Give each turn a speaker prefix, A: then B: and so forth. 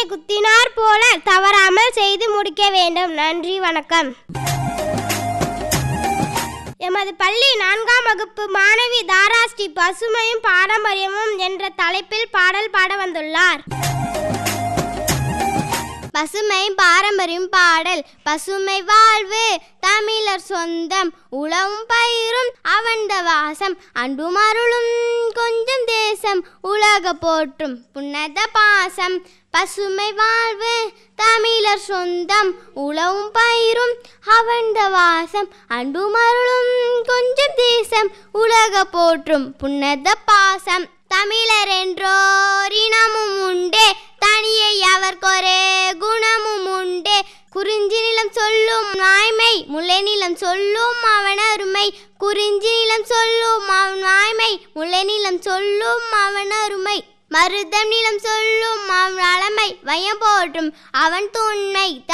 A: தேனீயை குத்தினார் போல தவறாமல் செய்து முடிக்க வேண்டும் நன்றி வணக்கம் எமது பள்ளி நான்காம் வகுப்பு மாணவி தாராஸ்ரீ பசுமையும் பாரம்பரியமும் என்ற தலைப்பில் பாடல் பாட வந்துள்ளார் பசுமை பாரம்பரியம் பாடல் பசுமை வாழ்வு தமிழர் சொந்தம் உழவும் பயிரும் அவன்த வாசம் அன்பும் அருளும் கொஞ்சம் தேசம் உலக போற்றும் புன்னத பாசம் பசுமை வாழ்வு தமிழர் சொந்தம் உழவும் பயிரும் அவன்த வாசம் அன்பும் அருளும் கொஞ்சம் தேசம் உலக போற்றும் புன்னத பாசம் தமிழர் என்றோர் இனமும் உண்டே தனியை அவர்க்கொரே குணமும் உண்டே குறிஞ்சி நிலம் சொல்லும் வாய்மை முல்லை நிலம் சொல்லும் அவன் அருமை குறிஞ்சி நிலம் சொல்லும் அவன் வாய்மை முல்லை நிலம் சொல்லும் அவன் அருமை மருதம் நிலம் சொல்லும் அவன் அழமை வயம் போற்றும் அவன் துணை